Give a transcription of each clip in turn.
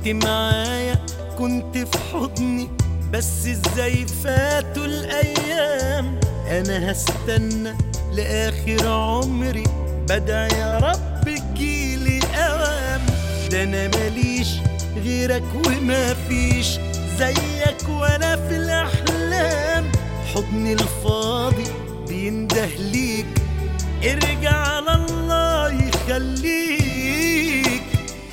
كنت معايا كنت في حضني بس ازاي فاتوا الايام انا هستنى لاخر عمري بدعي يا رب تجيلي اوام ده انا ماليش غيرك وما فيش زيك ولا في الاحلام حضني الفاضي بينده ليك ارجع على الله يخليك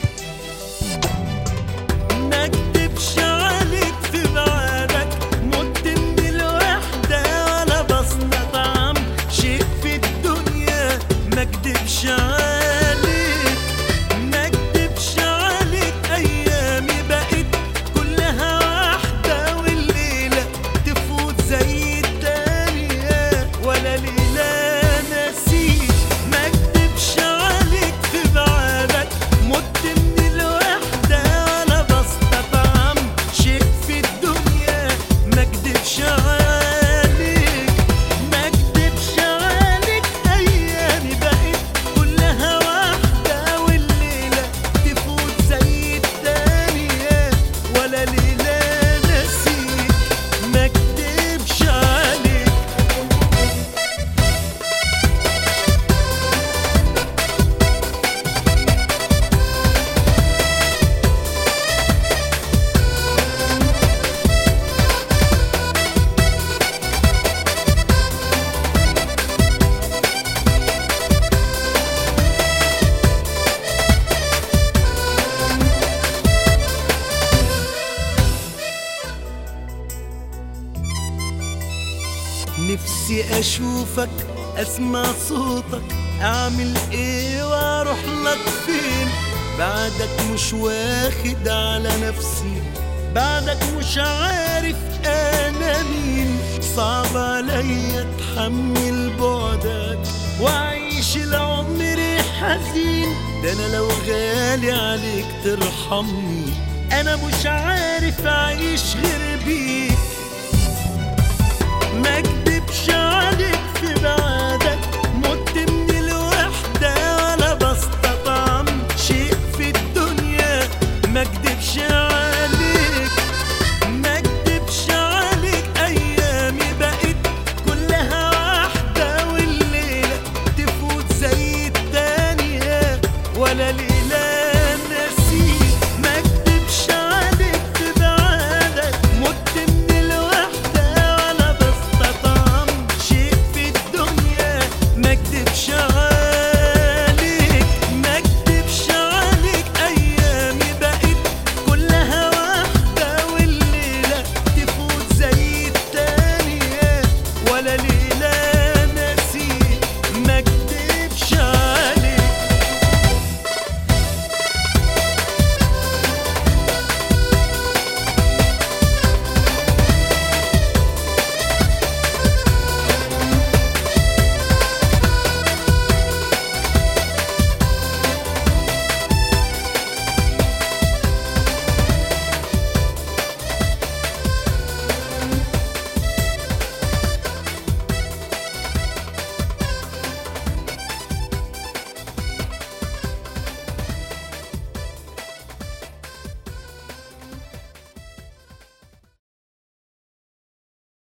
ما اكدبش عليك في بعدك مت من الوحدة ولا بستطعم شيء في الدنيا ما اكدبش عليك ما اكدبش عليك ايامي بقت كلها واحدة والليلة تفوت زي التانية ولا ليلة نسيت ما اكدبش عليك في بعدك مت من الوحدة ولا بستطعم شيء في الدنيا ما اكدبش عليك ما اكدبش عليك ايامي بقت كلها واحدة والليلة تفوت زي التانية ولا ليلة نسيت ما اكدبش عليك نفسي اشوفك اسمع صوتك اعمل ايه واروح لك فين بعدك مش واخد على نفسي بعدك مش عارف انا مين صعب عليا اتحمل بعدك واعيش العمر حزين ده انا لو غالي عليك ترحمني انا مش عارف اعيش غير بيك ما